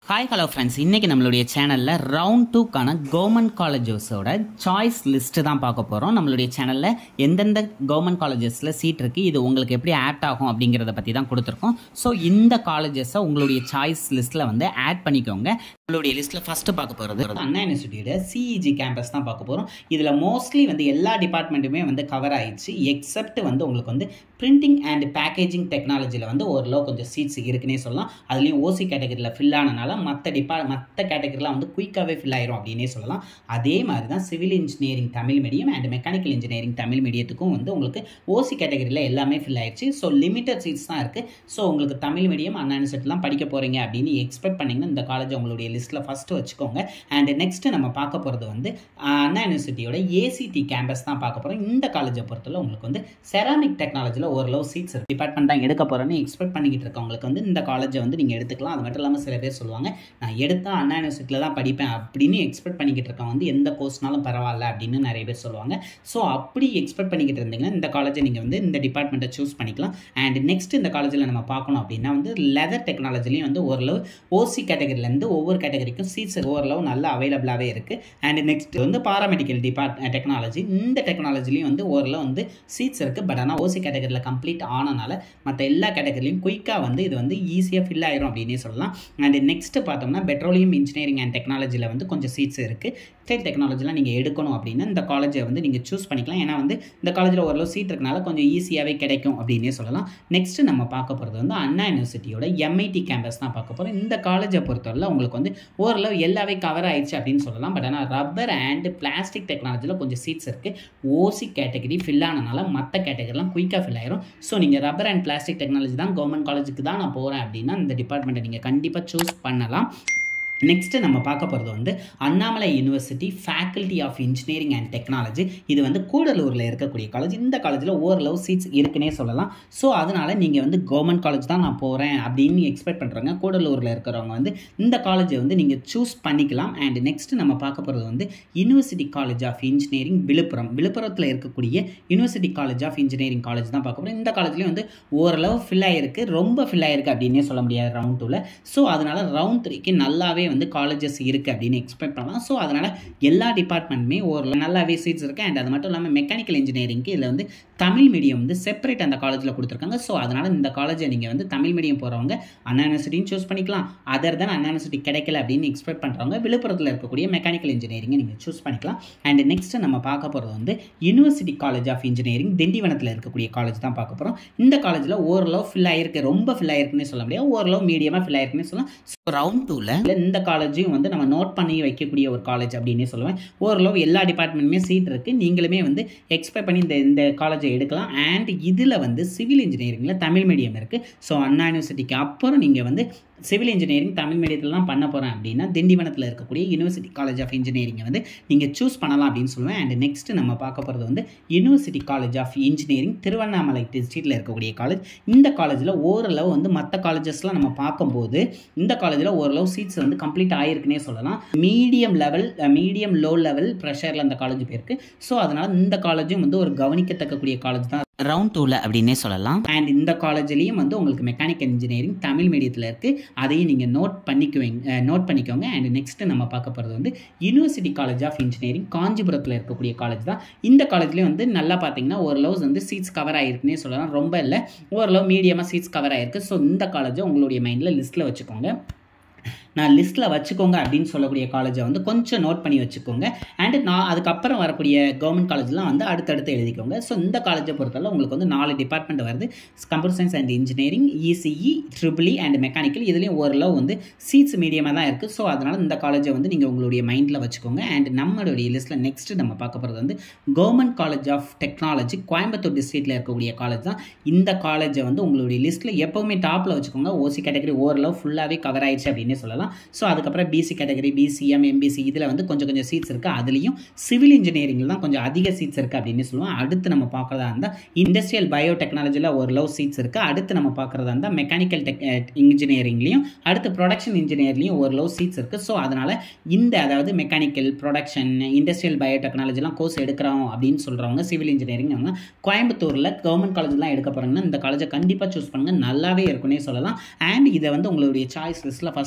hi hello friends இன்றைக்கி நம்மளுடைய சேனலில் ரவுண்ட் டூக்கான கவர்மெண்ட் காலேஜஸோட சாய்ஸ் லிஸ்ட்டு தான் பார்க்க போகிறோம் நம்மளுடைய சேனலில் எந்தெந்த கவர்மெண்ட் காலேஜஸில் சீட் இருக்குது இது உங்களுக்கு எப்படி ஆட் ஆகும் அப்படிங்கிறத பற்றி தான் கொடுத்துருக்கோம் ஸோ இந்த காலேஜஸை உங்களுடைய சாய்ஸ் லிஸ்ட்டில் வந்து ஆட் பண்ணிக்கோங்க நம்மளுடைய லிஸ்ட்டில் ஃபஸ்ட்டு பார்க்க போகிறது அண்ணா யூனிவர்சிட்டியோட சிஇஜி கேம்பஸ் தான் பார்க்க போகிறோம் இதில் மோஸ்ட்லி வந்து எல்லா டிபார்ட்மெண்ட்டுமே வந்து கவர் ஆயிடுச்சு எக்ஸப்ட் வந்து உங்களுக்கு வந்து பிரிண்டிங் அண்ட் பேக்கேஜிங் டெக்னாலஜியில் வந்து ஓரளவு கொஞ்சம் சீட்ஸ் இருக்குன்னே சொல்லலாம் அதுலேயும் ஓசி கேட்டகரியில் ஃபில் ஆனனால மற்ற டிபா மற்ற கேட்டகரிலாம் வந்து குயிக்காகவே ஃபில் ஆயிரும் அப்படின்னே சொல்லலாம் அதே மாதிரி தான் civil engineering Tamil medium and mechanical engineering Tamil மீடியத்துக்கும் வந்து உங்களுக்கு ஓசி கேட்டகரியில் எல்லாமே ஃபில் ஆயிடுச்சு ஸோ லிமிட்டட் சீட்ஸ் தான் இருக்குது ஸோ உங்களுக்கு தமிழ் மீடியம் அண்ணா யூனிவர்சிட்டிலாம் படிக்க போகிறீங்க அப்படின்னு எக்ஸ்பெக்ட் பண்ணிங்கன்னா இந்த காலேஜ் உங்களுடைய லிஸ்ட்டில் ஃபஸ்ட்டு வச்சுக்கோங்க அண்ட் நெக்ஸ்ட்டு நம்ம பார்க்க போகிறது வந்து ஆஹ், அண்ணா யூனிவர்சிட்டியோட ஏசிடி கேம்பஸ் தான் பார்க்க போகிறோம் இந்த காலேஜை பொறுத்தவரை உங்களுக்கு வந்து செராமிக் டெக்னாலஜியில் ஓரளவு சீட்ஸ் டிபார்ட்மெண்ட் தான் எடுக்க போகிறேன்னு எக்ஸ்பெக்ட் பண்ணிக்கிட்டு இருக்கவங்களுக்கு வந்து இந்த காலேஜை வந்து நீங்கள் எடுத்துக்கலாம் அது மட்டும் இல்லாமல் சில பேர் சொல்லுவாங்க நான் எடுத்தால் அண்ணா யூனிவர்சிட்டியில் தான் படிப்பேன் அப்படின்னு எக்ஸ்பெக்ட் பண்ணிக்கிட்டு இருக்கவங்க வந்து எந்த கோர்ஸ்னாலும் பரவாயில்ல அப்படின்னு நிறைய பேர் சொல்லுவாங்க ஸோ அப்படி எக்ஸ்பெக்ட் பண்ணிக்கிட்டு இருந்தீங்கன்னா இந்த காலேஜை நீங்கள் வந்து இந்த டிபார்ட்மெண்ட்டை சூஸ் பண்ணிக்கலாம் அண்ட் நெக்ஸ்ட் இந்த காலேஜில் நம்ம பார்க்கணும் அப்படின்னா வந்து லெதர் டெக்னாலஜிலையும் வந்து ஓரளவு ஓசி கேட்டகரியிலேருந்து ஒவ்வொரு கேட்டகரிக்கும் சீட்ஸ் ஓரளவு நல்லா அவைலபிளாகவே இருக்குது அண்ட் நெக்ஸ்ட் வந்து பாராமெடிக்கல் டிபார்ட் டெக்னாலஜி இந்த டெக்னாலஜிலையும் வந்து ஓரளவு வந்து சீட்ஸ் இருக்குது பட் ஆனால் ஓசி கேட்டகரியில் கம்ப்ளீட் ஆனனால மற்ற எல்லா கேட்டகரிலையும் குயிக்காக வந்து இது வந்து ஈஸியாக ஃபில் ஆயிரும் அப்படின்னே சொல்லலாம் அண்ட் நெக்ஸ்ட் பார்த்தோம்னா பெட்ரோலியம் இன்ஜினியரிங் அண்ட் டெக்னாலஜியில் வந்து கொஞ்சம் சீட்ஸ் இருக்குது ஸ்டேட் டெக்னாலஜிலாம் நீங்கள் எடுக்கணும் அப்படின்னா இந்த காலேஜை வந்து நீங்கள் சூஸ் பண்ணிக்கலாம் ஏன்னா வந்து இந்த காலேஜில் ஓரளவு சீட் இருக்கனால கொஞ்சம் ஈஸியாகவே கிடைக்கும் அப்படின்னே சொல்லலாம் நெக்ஸ்ட் நம்ம பார்க்க போகிறது வந்து அண்ணா யூனிவர்சிட்டியோட எம்ஐடி கேம்பஸ் தான் பார்க்க போகிறோம் இந்த காலேஜை பொறுத்தவரை உங்களுக்கு வந்து ஓரளவு எல்லாமே கவர் ஆயிடுச்சு அப்படின்னு சொல்லலாம் பட் ஆனால் ரப்பர் அண்ட் பிளாஸ்டிக் டெக்னாலஜியில் கொஞ்சம் சீட்ஸ் இருக்குது ஓசி கேட்டகரி ஃபில் ஆனனால மற்ற கேட்டகரிலாம் குயிக்காக ஃபில் ஆயிரும் ஸோ நீங்கள் ரப்பர் அண்ட் பிளாஸ்டிக் டெக்னாலஜி தான் கவர்மெண்ட் காலேஜுக்கு தான் நான் போகிறேன் அப்படின்னா இந்த டிபார்ட்மெண்ட்டை நீங்கள் கண்டிப்பாக சூஸ் பண்ணலாம் நெக்ஸ்ட்டு நம்ம பார்க்க போகிறது வந்து Annamalai university faculty of engineering and technology இது வந்து கூடலூரில் இருக்கக்கூடிய காலேஜ் இந்த காலேஜில் ஓரளவு சீட்ஸ் இருக்குன்னே சொல்லலாம் ஸோ அதனால் நீங்கள் வந்து கவர்மெண்ட் காலேஜ் தான் நான் போகிறேன் அப்படின்னு எக்ஸ்பெக்ட் பண்ணுறாங்க கூடலூரில் இருக்கிறவங்க வந்து இந்த காலேஜை வந்து நீங்கள் சூஸ் பண்ணிக்கலாம் அண்ட் நெக்ஸ்ட்டு நம்ம பார்க்க போகிறது வந்து university college of engineering Villupuram விழுப்புரத்தில் இருக்கக்கூடிய university college of engineering college தான் பார்க்க போகிறோம் இந்த காலேஜ்லேயும் வந்து ஓரளவு ஃபில் ஆகிருக்கு ரொம்ப ஃபில் ஆகிருக்கு அப்படின்னே சொல்ல முடியாது ரவுண்ட் டூவில் ஸோ அதனால் ரவுண்ட் த்ரீக்கு நல்லாவே வந்து காலேஜஸ் இருக்குது அப்படின்னு எக்ஸ்பெக்ட் பண்ணலாம் ஸோ அதனால் எல்லா டிபார்ட்மெண்ட்டுமே ஒரு நல்லாவே சீட்ஸ் இருக்குது அண்ட் அது மட்டும் இல்லாமல் மெக்கானிக்கல் இன்ஜினியரிங்க்கு இதில் வந்து தமிழ் மீடியம் வந்து செப்பரேட் அந்த காலேஜில் கொடுத்துருக்காங்க ஸோ அதனால் இந்த காலேஜை நீங்கள் வந்து தமிழ் மீடியம் போகிறவங்க அண்ணா யூனிவர்சிட்டியும் சூஸ் பண்ணிக்கலாம் அதர் தான் அண்ணா யூனிவர்சிட்டி கிடைக்கல அப்படின்னு எக்ஸ்பெக்ட் பண்ணுறவங்க விழுப்புரத்தில் இருக்கக்கூடிய மெக்கானிக்கல் இன்ஜினியரிங்கை நீங்கள் சூஸ் பண்ணிக்கலாம் அண்ட் நெக்ஸ்ட்டு நம்ம பார்க்க போகிறது வந்து யூனிவர்சிட்டி காலேஜ் ஆஃப் இன்ஜினியரிங் திண்டிவனத்தில் இருக்கக்கூடிய காலேஜ் தான் பார்க்க போகிறோம் இந்த காலேஜில் ஓரளவு ஃபில் ஆயிருக்கு ரொம்ப ஃபில் ஆயிருக்குன்னு சொல்ல முடியாது ஓரளவு மீடியமாக ஃபில் ஆயிருக்குன்னு சொல்லலாம் ஸோ ரவுண்ட் டூவில் இந்த காலேஜையும் வந்து நம்ம நோட் பண்ணி வைக்கக்கூடிய ஒரு காலேஜ் அப்படின்னே சொல்லுவேன் ஓரளவு எல்லா டிபார்ட்மெண்ட்டுமே சீட் இருக்குது நீங்களுமே வந்து எக்ஸ்பெக்ட் பண்ணி இந்த இந்த காலேஜை எடுக்கலாம் அண்ட் இதில் வந்து சிவில் இன்ஜினியரிங்கில் தமிழ் மீடியம் இருக்குது ஸோ அண்ணா யூனிவர்சிட்டிக்கு அப்புறம் நீங்கள் வந்து சிவில் இன்ஜினியரிங் தமிழ் மீடியத்தில் தான் பண்ண போகிறேன் அப்படின்னா திண்டிவனத்தில் இருக்கக்கூடிய யூனிவர்சிட்டி காலேஜ் ஆஃப் இன்ஜினியரிங்கை வந்து நீங்கள் சூஸ் பண்ணலாம் அப்படின்னு சொல்லுவேன் அண்ட் நெக்ஸ்ட் நம்ம பார்க்க போகிறது வந்து university college of engineering Tiruvannamalai டிஸ்ட்ரிக்டில் இருக்கக்கூடிய காலேஜ் இந்த காலேஜில் ஓரளவு வந்து மற்ற காலேஜஸ்லாம் நம்ம பார்க்கும்போது இந்த காலேஜில் ஓரளவு சீட்ஸ் வந்து கம்ப்ளீட் ஆயிருக்குன்னே சொல்லலாம் medium level medium low level ப்ரெஷரில் அந்த காலேஜ் போயிருக்கு ஸோ அதனால் இந்த காலேஜும் வந்து ஒரு கவனிக்கத்தக்கக்கூடிய காலேஜ் தான் ரவுண்ட் டூவில் அப்படின்னே சொல்லலாம் அண்ட் இந்த காலேஜ்லேயும் வந்து உங்களுக்கு மெக்கானிக்கல் இன்ஜினியரிங் தமிழ் மீடியத்தில் இருக்குது அதையும் நீங்கள் நோட் பண்ணிக்குவீங்க நோட் பண்ணிக்கோங்க அண்ட் நெக்ஸ்ட்டு நம்ம பார்க்க போகிறது வந்து யூனிவர்சிட்டி காலேஜ் ஆஃப் இன்ஜினியரிங் காஞ்சிபுரத்தில் இருக்கக்கூடிய காலேஜ் தான் இந்த காலேஜ்லேயும் வந்து நல்லா பார்த்தீங்கன்னா ஓரளவு வந்து சீட்ஸ் கவர் ஆகிருக்குன்னே சொல்லலாம் ரொம்ப இல்லை ஓரளவு மீடியமாக சீட்ஸ் கவர் ஆகிருக்கு ஸோ இந்த காலேஜை உங்களுடைய மைண்டில் லிஸ்ட்டில் வச்சுக்கோங்க நான் லிஸ்ட்டில் வச்சுக்கோங்க அப்படின்னு சொல்லக்கூடிய காலேஜை வந்து கொஞ்சம் நோட் பண்ணி வச்சுக்கோங்க அண்டு நான் அதுக்கப்புறம் வரக்கூடிய கவர்மெண்ட் காலேஜ்லாம் வந்து அடுத்தடுத்து எழுதிக்கோங்க ஸோ இந்த காலேஜை பொறுத்தவரை உங்களுக்கு வந்து நாலு டிபார்ட்மெண்ட் வருது computer science and engineering ECE triple E and mechanical இதுலேயும் ஓரளவு வந்து சீட்ஸ் மீடியமாக தான் இருக்குது ஸோ அதனால் இந்த காலேஜை வந்து நீங்கள் உங்களுடைய மைண்டில் வச்சுக்கோங்க அண்ட் நம்மளுடைய லிஸ்ட்டில் நெக்ஸ்ட் நம்ம பார்க்க போகிறது வந்து government college of technology Coimbatore டிஸ்ட்ரிக்டில் இருக்கக்கூடிய காலேஜ் தான் இந்த காலேஜை வந்து உங்களுடைய லிஸ்ட்டில் எப்போவுமே டாப்பில் வச்சுக்கோங்க ஓசி கேட்டகரி ஓரளவு ஃபுல்லாகவே கவர் ஆயிடுச்சு அப்படின்னே சொல்லலாம் ஸோ அதுக்கப்புறம் பிசி கேட்டகரி பிசிஎம் எம்பிசி இதில் வந்து கொஞ்சம் கொஞ்சம் சீட்ஸ் இருக்குது அதுலேயும் சிவில் இன்ஜினியரிங்கில் தான் கொஞ்சம் அதிக சீட்ஸ் இருக்குது அப்படின்னு சொல்லுவோம் அடுத்து நம்ம பார்க்குறதா இருந்தால் இண்டஸ்ட்ரியல் பயோ டெக்னாலஜியில் ஓரளவு சீட்ஸ் இருக்குது அடுத்து நம்ம பார்க்குறதா இருந்தால் மெக்கானிக்கல் டெக் இன்ஜினியரிங்லேயும் அடுத்து ப்ரொடக்ஷன் இன்ஜினியர்லேயும் ஓரளவு சீட்ஸ் இருக்குது ஸோ அதனால் இந்த அதாவது மெக்கானிக்கல் ப்ரொடக்ஷன் இண்டஸ்ட்ரியல் பயோ டெக்னாலஜிலாம் கோர்ஸ் எடுக்கிறோம் அப்படின்னு சொல்கிறவங்க சிவில் இன்ஜினியரிங் அவங்க கோயம்புத்தூரில் கவர்மெண்ட் காலேஜ்லாம் எடுக்க போகிறாங்கன்னா இந்த காலேஜை கண்டிப்பாக சூஸ் பண்ணுங்கள் நல்லாவே இருக்குன்னே சொல்லலாம் அண்ட் இதை வந்து உங்களுடைய சாய்ஸ் லிஸ்ட்டில் ஃபஸ்ட்டு வச்சுக்கோங்க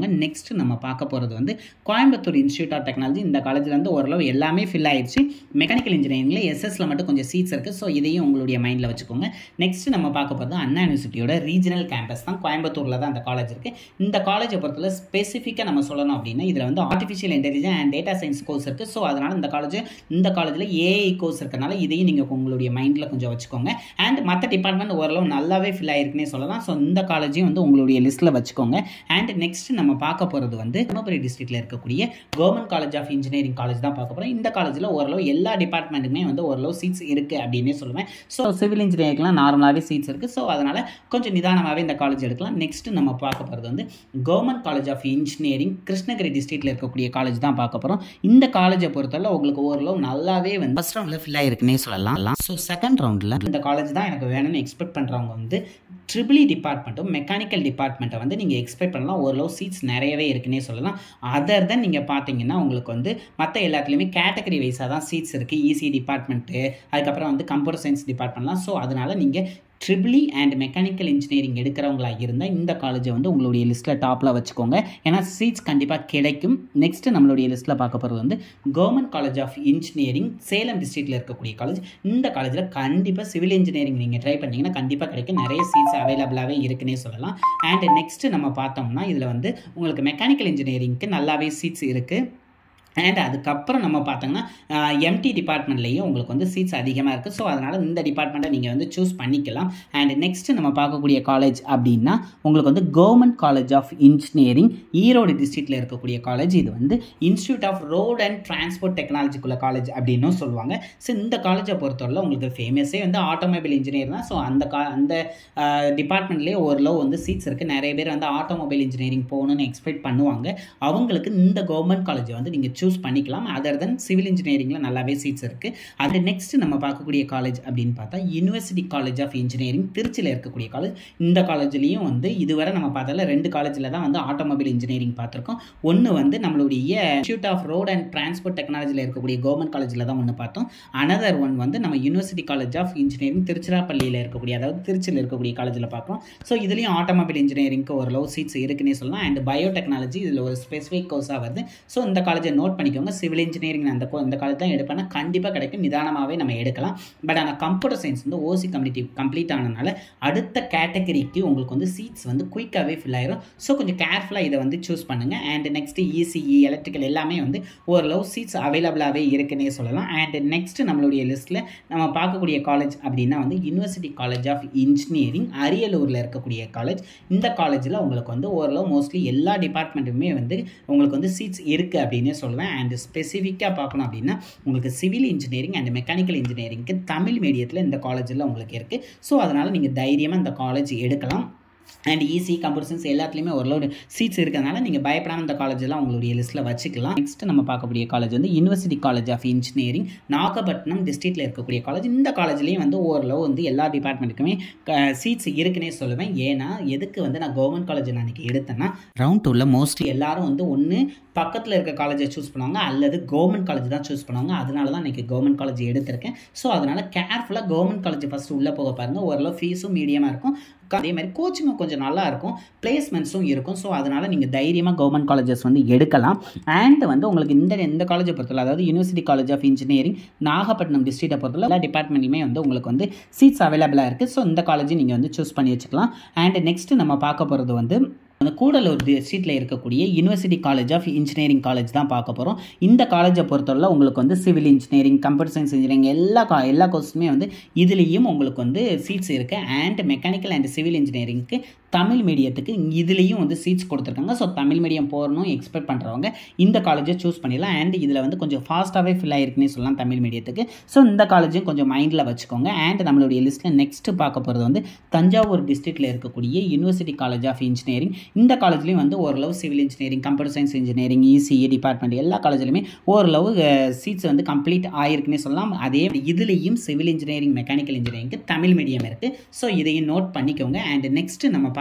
பண்ணிக்கோங்க நெக்ஸ்ட் நம்ம பார்க்க போகிறது வந்து கோயம்புத்தூர் இன்ஸ்டியூட் ஆஃப் டெக்னாலஜி இந்த காலேஜில் வந்து ஓரளவு எல்லாமே ஃபில் ஆயிடுச்சு மெக்கானிக்கல் இன்ஜினியரிங்கில் எஸ்எஸ்ல மட்டும் கொஞ்சம் சீட்ஸ் இருக்குது ஸோ இதையும் உங்களுடைய மைண்டில் வச்சுக்கோங்க நெக்ஸ்ட் நம்ம பார்க்க போகிறது அண்ணா யூனிவர்சிட்டியோட ரீஜனல் கேம்பஸ் தான் கோயம்புத்தூரில் தான் அந்த காலேஜ் இருக்குது இந்த காலேஜை பொறுத்தவரை ஸ்பெசிஃபிக்காக நம்ம சொல்லணும் அப்படின்னா இதில் வந்து artificial intelligence and data science course இருக்குது ஸோ அதனால் இந்த காலேஜ் இந்த காலேஜில் ஏஐ கோர்ஸ் இருக்கனால இதையும் நீங்கள் உங்களுடைய மைண்டில் கொஞ்சம் வச்சுக்கோங்க அண்ட் மற்ற டிபார்ட்மெண்ட் ஓரளவு நல்லாவே ஃபில் ஆயிருக்குன்னே சொல்லலாம் ஸோ இந்த காலேஜையும் வந்து உங்களுடைய லிஸ்ட்டில் வச்சுக்கோங்க அண்ட் நெக்ஸ்ட் நம்ம பார்க்க போகிறது வந்து தருமபுரி டிஸ்ட்ரிக்டில் இருக்கக்கூடிய government college of engineering college தான் பார்க்க போகிறோம் இந்த காலேஜில் ஓரளவு எல்லா டிபார்ட்மெண்ட்டுமே வந்து ஓரளவு சீட்ஸ் இருக்குது அப்படின்னே சொல்லுவேன் ஸோ சிவில் இன்ஜினியரிங்லாம் நார்மலாகவே சீட்ஸ் இருக்குது ஸோ அதனால் கொஞ்சம் நிதானமாகவே இந்த காலேஜ் எடுக்கலாம் நெக்ஸ்ட் நம்ம பார்க்க போகிறது வந்து government college of engineering Krishnagiri டிஸ்ட்ரிக்டில் இருக்கக்கூடிய காலேஜ் தான் பார்க்க போகிறோம் இந்த காலேஜை பொறுத்தவரை உங்களுக்கு ஓரளவு நல்லாவே வந்து ஃபஸ்ட் ரவுண்டில் ஃபில் ஆயிருக்குன்னே சொல்லலாம் ஸோ செகண்ட் ரவுண்டில் இந்த காலேஜ் தான் எனக்கு வேணும்னு எக்ஸ்பெக்ட் பண்ணுறவங்க வந்து ட்ரிபிளி டிபார்ட்மெண்ட்டும் மெக்கானிக்கல் டிபார்ட்மெண்ட்டை வந்து நீங்கள் எக்ஸ்பெக்ட் பண்ணலாம் ஓரளவு சீட்ஸ் நிறையவே இருக்குன்னே சொல்லலாம் அதர் தென் நீங்கள் பார்த்தீங்கன்னா உங்களுக்கு வந்து மற்ற எல்லாத்துலேயுமே கேட்டகரி வைஸாக தான் சீட்ஸ் இருக்குது இசி டிபார்ட்மெண்ட்டு அதுக்கப்புறம் வந்து கம்ப்யூட்டர் சயின்ஸ் டிபார்ட்மெண்ட்லாம் ஸோ அதனால் நீங்கள் ட்ரிபிளி அண்ட் மெக்கானிக்கல் இன்ஜினியரிங் எடுக்கிறவங்களா இருந்தால் இந்த காலேஜை வந்து உங்களுடைய லிஸ்ட்டில் டாப்பில் வச்சுக்கோங்க ஏன்னா சீட்ஸ் கண்டிப்பாக கிடைக்கும் நெக்ஸ்ட் நம்மளுடைய லிஸ்ட்டில் பார்க்க போகிறது வந்து government college of engineering Salem டிஸ்ட்ரிக்டில் இருக்கக்கூடிய காலேஜ் இந்த காலேஜில் கண்டிப்பாக சிவில் இன்ஜினியரிங் நீங்கள் ட்ரை பண்ணிங்கன்னா கண்டிப்பாக கிடைக்கும் நிறைய சீட்ஸ் அவைலபிளாகவே இருக்குன்னே சொல்லலாம் அண்ட் நெக்ஸ்ட் நம்ம பார்த்தோம்னா இதில் வந்து உங்களுக்கு மெக்கானிக்கல் இன்ஜினியரிங்க்கு நல்லாவே சீட்ஸ் இருக்குது அண்ட் அதுக்கப்புறம் நம்ம பார்த்தோங்கன்னா எம்டி டிபார்ட்மெண்ட்லேயும் உங்களுக்கு வந்து சீட்ஸ் அதிகமாக இருக்குது ஸோ அதனால் இந்த டிபார்ட்மெண்ட்டை நீங்கள் வந்து சூஸ் பண்ணிக்கலாம் அண்ட் நெக்ஸ்ட் நம்ம பார்க்கக்கூடிய காலேஜ் அப்படின்னா உங்களுக்கு வந்து government college of engineering Erode டிஸ்ட்ரிக்டில் இருக்கக்கூடிய காலேஜ் இது வந்து institute of road and transport டெக்னாலஜிக்குள்ள காலேஜ் அப்படின்னும் சொல்லுவாங்க ஸோ இந்த காலேஜை பொறுத்தவரை உங்களுக்கு ஃபேமஸே வந்து ஆட்டோமொபைல் இன்ஜினியர் தான் ஸோ அந்த கா அந்த டிபார்ட்மெண்ட்லேயே ஓரளவு வந்து சீட்ஸ் இருக்குது நிறைய பேர் வந்து ஆட்டோமொபைல் இன்ஜினியரிங் போகணுன்னு எக்ஸ்பெக்ட் பண்ணுவாங்க அவங்களுக்கு இந்த கவர்மெண்ட் காலேஜை வந்து நீங்கள் சூஸ் பண்ணிக்கலாம் அதர் தென் சிவில் இன்ஜினியரிங்கில் நல்லாவே சீட்ஸ் இருக்குது அது நெக்ஸ்ட் நம்ம பார்க்கக்கூடிய காலேஜ் அப்படின்னு பார்த்தா யூனிவர்சிட்டி காலேஜ் ஆஃப் இன்ஜினியரிங் திருச்சியில் இருக்கக்கூடிய காலேஜ் இந்த காலேஜ்லேயும் வந்து இதுவரை நம்ம பார்த்தால ரெண்டு காலேஜில் தான் வந்து ஆட்டோமொபைல் இன்ஜினியரிங் பார்த்துருக்கோம் ஒன்று வந்து நம்மளுடைய institute of road and transport டெக்னாலஜியில் இருக்கக்கூடிய கவர்மெண்ட் காலேஜில் தான் ஒன்று பார்த்தோம் அனதர் ஒன் வந்து நம்ம யூனிவர்சிட்டி காலேஜ் ஆஃப் இன்ஜினியரிங் திருச்சிராப்பள்ளியில் இருக்கக்கூடிய அதாவது திருச்சியில் இருக்கக்கூடிய காலேஜில் பார்க்குறோம் ஸோ இதுலேயும் ஆட்டோமொபைல் இன்ஜினியரிங்க்கு ஓரளவு சீட்ஸ் இருக்குன்னே சொல்லலாம் அண்ட் பயோடெக்னாலஜி இதில் ஒரு ஸ்பெசிஃபிக் கோர்ஸாக வருது ஸோ இந்த காலேஜை நோட் பண்ணிக்கோங்க சிவில் இன்ஜினியரிங் அந்த இந்த காலேஜ் தான் எடுப்பேன்னா கண்டிப்பாக கிடைக்கும் நிதானமாகவே நம்ம எடுக்கலாம் பட் ஆனால் கம்ப்யூட்டர் சயின்ஸ் வந்து ஓசி கம்யூனிட்டி கம்ப்ளீட் ஆனதுனால அடுத்த கேட்டகரிக்கு உங்களுக்கு வந்து சீட்ஸ் வந்து குயிக்காகவே ஃபில் ஆயிரும் ஸோ கொஞ்சம் கேர்ஃபுல்லாக இதை வந்து சூஸ் பண்ணுங்கள் அண்ட் நெக்ஸ்ட் இசிஇ எலக்ட்ரிக்கல் எல்லாமே வந்து ஓரளவு சீட்ஸ் அவைலபிளாகவே இருக்குன்னே சொல்லலாம் அண்ட் நெக்ஸ்ட் நம்மளுடைய லிஸ்ட்டில் நம்ம பார்க்கக்கூடிய காலேஜ் அப்படின்னா வந்து யூனிவர்சிட்டி காலேஜ் ஆஃப் இன்ஜினியரிங் அரியலூரில் இருக்கக்கூடிய காலேஜ் இந்த காலேஜில் உங்களுக்கு வந்து ஓரளவு மோஸ்ட்லி எல்லா டிபார்ட்மெண்ட்டுமே வந்து உங்களுக்கு வந்து சீட்ஸ் இருக்குது அப்படின்னே சொல்லுவேன் அண்ட் ஸ்பெசிஃபிக்காக பார்க்கணும் அப்படின்னா உங்களுக்கு சிவில் இன்ஜினியரிங் அண்ட் மெக்கானிக்கல் இன்ஜினியரிங்க்கு தமிழ் மீடியத்தில் இந்த காலேஜில் உங்களுக்கு இருக்குது ஸோ அதனால் நீங்கள் தைரியமாக இந்த காலேஜ் எடுக்கலாம் அண்ட் ஈஸி கம்ப்யூட்டர் சயின்ஸ் எல்லாத்துலேயுமே ஓரளவு சீட்ஸ் இருக்கிறதுனால நீங்கள் பயப்படாமல் இந்த காலேஜெல்லாம் உங்களுடைய லிஸ்ட்டில் வச்சுக்கலாம் நெக்ஸ்ட் நம்ம பார்க்கக்கூடிய காலேஜ் வந்து university college of engineering Nagapattinam டிஸ்ட்ரிக்டில் இருக்கக்கூடிய காலேஜ் இந்த காலேஜ்லேயும் வந்து ஓரளவு வந்து எல்லா டிபார்ட்மெண்ட்டுக்குமே சீட்ஸ் இருக்குன்னே சொல்லுவேன் ஏன்னா எதுக்கு வந்து நான் கவர்மெண்ட் காலேஜ் நான் இன்றைக்கி எடுத்தேன்னா ரவுண்ட் டூவில் மோஸ்ட்லி எல்லாரும் வந்து ஒன்று பக்கத்தில் இருக்க காலேஜை சூஸ் பண்ணுவாங்க அல்லது கவர்மெண்ட் காலேஜ் தான் சூஸ் பண்ணுவாங்க அதனால தான் இன்றைக்கி கவர்மெண்ட் காலேஜ் எடுத்திருக்கேன் ஸோ அதனால் கேர்ஃபுல்லாக கவர்மெண்ட் காலேஜ் ஃபஸ்ட்டு உள்ளே போக பாருங்கள் ஓரளவு ஃபீஸும் மீடியமாக இருக்கும் அதே மாதிரி கோச்சிங்கும் கொஞ்சம் நல்லா இருக்கும் பிளேஸ்மெண்ட்ஸும் இருக்கும் ஸோ அதனால் நீங்கள் தைரியமாக கவர்மெண்ட் காலேஜஸ் வந்து எடுக்கலாம் அண்ட் வந்து உங்களுக்கு இந்த இந்த காலேஜை பொறுத்தவரை அதாவது university college of engineering Nagapattinam டிஸ்ட்ரிக்டை பொறுத்தவரை எல்லா டிபார்ட்மெண்ட்டுமே வந்து உங்களுக்கு வந்து சீட்ஸ் அவைலபிளாக இருக்குது ஸோ இந்த காலேஜ் நீங்கள் வந்து சூஸ் பண்ணி வச்சுக்கலாம் அண்ட் நெக்ஸ்ட்டு நம்ம பார்க்க போகிறது வந்து அந்த கூடலூர் டிஸ்ட்ரிக்டில் இருக்கக்கூடிய university college of engineering college தான் பார்க்க போகிறோம் இந்த காலேஜை பொறுத்தவரை உங்களுக்கு வந்து civil engineering computer science engineering எல்லா கா எல்லா கோர்ஸுமே வந்து இதுலேயும் உங்களுக்கு வந்து சீட்ஸ் இருக்குது அண்ட் மெக்கானிக்கல் அண்ட் சிவில் இன்ஜினியரிங்க்கு தமிழ் மீடியத்துக்கு இதுலேயும் வந்து சீட்ஸ் கொடுத்துருக்காங்க ஸோ தமிழ் மீடியம் போகணும் எக்ஸ்பெக்ட் பண்ணுறவங்க இந்த காலேஜை சூஸ் பண்ணிடலாம் அண்ட் இதில் வந்து கொஞ்சம் ஃபாஸ்ட்டாகவே ஃபில் ஆயிருக்குன்னே சொல்லலாம் தமிழ் மீடியத்துக்கு ஸோ இந்த காலேஜையும் கொஞ்சம் மைண்டில் வச்சுக்கோங்க அண்ட் நம்மளுடைய லிஸ்ட்டில் நெக்ஸ்ட் பார்க்க போகிறது வந்து தஞ்சாவூர் டிஸ்ட்ரிக்டில் இருக்கக்கூடிய யூனிவர்சிட்டி காலேஜ் ஆஃப் இன்ஜினியரிங் இந்த காலேஜ்லேயும் வந்து ஓரளவு civil engineering computer science engineering ECE department எல்லா காலேஜ்லையுமே ஓரளவு சீட்ஸ் வந்து கம்ப்ளீட் ஆயிருக்குன்னே சொல்லலாம் அதே இதுலேயும் சிவில் இன்ஜினியரிங் மெக்கானிக்கல் இன்ஜினியரிங்க்கு தமிழ் மீடியம் இருக்குது ஸோ இதையும் நோட் பண்ணிக்கோங்க அண்ட் நெக்ஸ்ட் நம்ம பார்க்க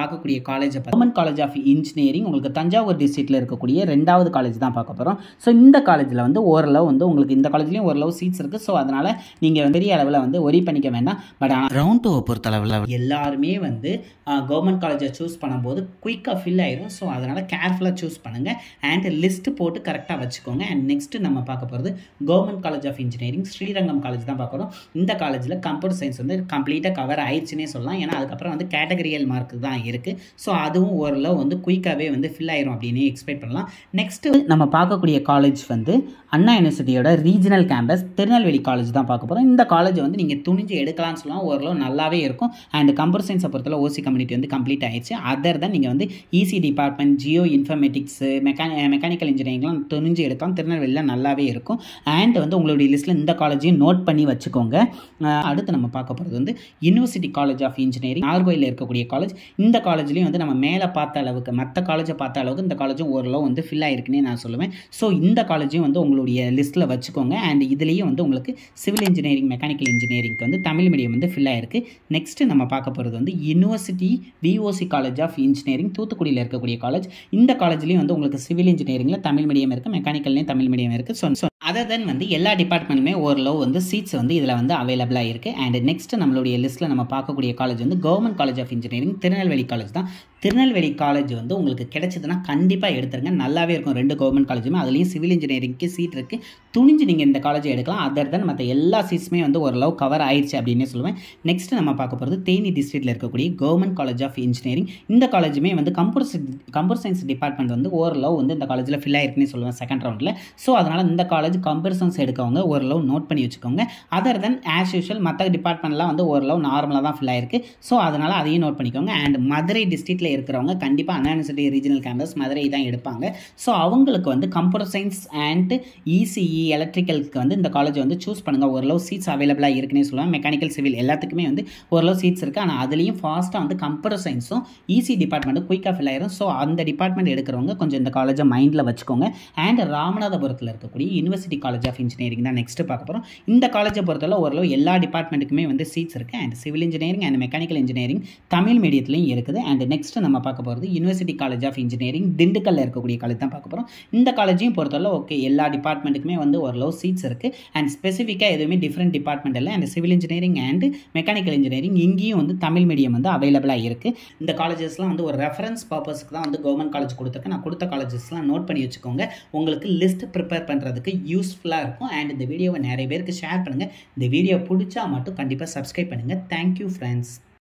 பார்க்கக்கூடிய college government college of engineering உங்களுக்கு தஞ்சாவூர் டிஸ்ட்ரிக்ட்டில் இருக்கக்கூடிய ரெண்டாவது காலேஜ் தான் பார்க்க போகிறோம் ஸோ இந்த காலேஜில் வந்து ஓரளவு வந்து உங்களுக்கு இந்த காலேஜ்லேயும் ஓரளவு சீட்ஸ் இருக்குது ஸோ அதனால் நீங்கள் பெரிய அளவில் வந்து ஒரி பண்ணிக்க வேண்டாம் பட் ரவுண்ட் டூவை பொறுத்தளவில் எல்லாருமே வந்து கவர்மெண்ட் காலேஜை சூஸ் பண்ணும்போது குயிக்காக ஃபில் ஆயிரும் ஸோ அதனால் கேர்ஃபுல்லாக சூஸ் பண்ணுங்கள் அண்ட் லிஸ்ட் போட்டு கரெக்டாக வச்சுக்கோங்க அண்ட் நெக்ஸ்ட்டு நம்ம பார்க்க போகிறது government college of engineering Srirangam college தான் பார்க்குறோம் இந்த காலேஜில் கம்ப்யூட்டர் சயின்ஸ் வந்து கம்ப்ளீட்டாக கவர் ஆயிடுச்சுன்னே சொல்லலாம் ஏன்னா அதுக்கப்புறம் வந்து கேட்டகரியல் மார்க் தான் இருக்குது ஸோ அதுவும் ஓரளவு வந்து குயிக்காகவே வந்து ஃபில் ஆயிரும் அப்படின்னு எக்ஸ்பெக்ட் பண்ணலாம் நெக்ஸ்ட்டு நம்ம பார்க்கக்கூடிய காலேஜ் வந்து அண்ணா யூனிவர்சிட்டியோட ரீஜனல் கேம்பஸ் திருநெல்வேலி காலேஜ் தான் பார்க்க போகிறோம் இந்த காலேஜ் வந்து நீங்கள் துணிஞ்சு எடுக்கலாம்னு சொல்லலாம் ஓரளவு நல்லாவே இருக்கும் அண்ட் கம்ப்யூட்டர் சயின்ஸை பொறுத்தவரை ஓசி கம்யூனிட்டி வந்து கம்ப்ளீட் ஆயிடுச்சு அதர் தான் நீங்கள் வந்து இசி டிபார்ட்மெண்ட் ஜியோ இன்ஃபர்மேட்டிக்ஸ் மெக்கானி மெக்கானிக்கல் இன்ஜினியரிங்லாம் துணிஞ்சு எடுக்கலாம் திருநெல்வேலியில் நல்லாவே இருக்கும் அண்ட் வந்து உங்களுடைய லிஸ்ட்டில் இந்த காலேஜையும் நோட் பண்ணி வச்சுக்கோங்க அடுத்து நம்ம பார்க்க போகிறது வந்து university college of engineering Nagercoil இருக்கக்கூடிய காலேஜ் இந்த காலேஜ்லேயும் வந்து நம்ம மேலே பார்த்த அளவுக்கு மற்ற காலேஜை பார்த்த அளவுக்கு இந்த காலேஜும் ஓரளவு வந்து ஃபில் ஆயிருக்குன்னே நான் சொல்லுவேன் ஸோ இந்த காலேஜையும் வந்து உங்களுடைய லிஸ்ட்டில் வச்சுக்கோங்க அண்ட் இதுலேயும் வந்து உங்களுக்கு சிவில் இன்ஜினியரிங் மெக்கானிக்கல் இன்ஜினியரிங்க்கு வந்து தமிழ் மீடியம் வந்து ஃபில் ஆயிருக்கு நெக்ஸ்ட்டு நம்ம பார்க்க போகிறது வந்து university VOC college of engineering தூத்துக்குடியில் இருக்கக்கூடிய காலேஜ் இந்த காலேஜ்லேயும் வந்து உங்களுக்கு சிவில் இன்ஜினியரிங்கில் தமிழ் மீடியம் இருக்குது மெக்கானிக்கல்லையும் தமிழ் மீடியம் இருக்குது ஸோ ஸோ அதர் தென் வந்து எல்லா டிபார்ட்மெண்ட்டுமே ஓரளவு வந்து சீட்ஸ் வந்து இதில் வந்து அவைலபிளாக இருக்குது அண்ட் நெக்ஸ்ட் நம்மளுடைய லிஸ்ட்டில் நம்ம பார்க்கக்கூடிய காலேஜ் வந்து government college of engineering Tirunelveli college தான் திருநெல்வேலி காலேஜ் வந்து உங்களுக்கு கிடைச்சதுன்னா கண்டிப்பாக எடுத்துருங்க நல்லாவே இருக்கும் ரெண்டு கவர்மெண்ட் காலேஜுமே அதுலேயும் சிவில் இன்ஜினியரிங்க்கு சீட் இருக்குது துணிஞ்சு நீங்கள் இந்த காலேஜை எடுக்கலாம் அதர் தென் மற்ற எல்லா சீட்ஸுமே வந்து ஓரளவு கவர் ஆயிடுச்சு அப்படின்னே சொல்லுவேன் நெக்ஸ்ட் நம்ம பார்க்க போகிறது தேனி டிஸ்ட்ரிக்ட்டில் இருக்கக்கூடிய கவர்மெண்ட் காலேஜ் ஆஃப் இன்ஜினியரிங் இந்த காலேஜுமே வந்து கம்ப்யூட்டர் கம்ப்யூட்டர் சயின்ஸ் டிபார்ட்மெண்ட் வந்து ஓரளவு வந்து இந்த காலேஜில் ஃபில் ஆயிருக்குன்னு சொல்லுவேன் செகண்ட் ரவுண்டில் ஸோ அதனால் இந்த காலேஜ் கம்ப்யூட்டர் சயின்ஸ் எடுக்கவங்க ஓரளவு நோட் பண்ணி வச்சுக்கோங்க அதர் தென் ஆஸ் யூஷுவல் மற்ற டிபார்ட்மெண்ட்லாம் வந்து ஓரளவு நார்மலாக தான் ஃபில் ஆயிருக்கு ஸோ அதனால் அதையும் நோட் பண்ணிக்கோங்க அண்ட் மதுரை டிஸ்ட்ரிக்ட்டில் இருக்கிறவங்க கண்டிப்பாக Anna university regional campus Madurai தான் எடுப்பாங்க ஸோ அவங்களுக்கு வந்து கம்ப்யூட்டர் சயின்ஸ் அண்ட் இசிஇ எலக்ட்ரிக்கலுக்கு வந்து இந்த காலேஜ் வந்து சூஸ் பண்ணுங்கள் ஓரளவு சீட்ஸ் அவைலபிளாக இருக்குன்னே சொல்லுவேன் மெக்கானிக்கல் சிவில் எல்லாத்துக்குமே வந்து ஓரளவு சீட்ஸ் இருக்குது ஆனால் அதுலேயும் ஃபாஸ்ட்டாக வந்து கம்ப்யூட்டர் சயின்ஸும் இசி டிபார்ட்மெண்ட்டும் குயிக்காக ஃபில் ஆயிரும் ஸோ அந்த டிபார்ட்மெண்ட் எடுக்கிறவங்க கொஞ்சம் இந்த காலேஜை மைண்டில் வச்சுக்கோங்க அண்ட் ராமநாதபுரத்தில் இருக்கக்கூடிய யூனிவர்சிட்டி காலேஜ் ஆஃப் இன்ஜினியரிங் தான் நெக்ஸ்ட்டு பார்க்க போகிறோம் இந்த காலேஜை பொறுத்தவரை ஓரளவு எல்லா டிபார்ட்மெண்ட்டுக்குமே வந்து சீட்ஸ் இருக்குது and civil engineering and mechanical engineering Tamil மீடியத்துலையும் இருக்குது அண்ட் நெக்ஸ்ட் நம்ம பார்க்க போகிறது யூனிவர்சிட்டி காலேஜ் ஆஃப் இன்ஜினியரிங் திண்டுக்கல்ல இருக்கக்கூடிய காலேஜ் தான் பார்க்க போகிறோம் இந்த காலேஜையும் பொறுத்தவரை ஓகே எல்லா டிபார்ட்மெண்ட்டுக்குமே வந்து ஓரளவு சீட்ஸ் இருக்குது அண்ட் ஸ்பெசிஃபிக்காக எதுவுமே டிஃப்ரெண்ட் டிபார்ட்மெண்ட் இல்லை and civil engineering and mechanical engineering இங்கேயும் வந்து தமிழ் மீடியம் வந்து அவைலபிளாக இருக்குது இந்த காலேஜஸ்லாம் வந்து ஒரு ரெஃபரன்ஸ் பர்பஸ்க்கு தான் வந்து கவர்மெண்ட் காலேஜ் கொடுத்துருக்கேன் நான் கொடுத்த காலேஜஸ்லாம் நோட் பண்ணி வச்சுக்கோங்க உங்களுக்கு லிஸ்ட் ப்ரிப்பேர் பண்ணுறதுக்கு யூஸ்ஃபுல்லாக இருக்கும் அண்ட் இந்த வீடியோவை நிறைய பேருக்கு ஷேர் பண்ணுங்கள் இந்த வீடியோ பிடிச்சா மட்டும் கண்டிப்பாக சப்ஸ்கிரைப் பண்ணுங்கள் தேங்க்யூ ஃப்ரெண்ட்ஸ்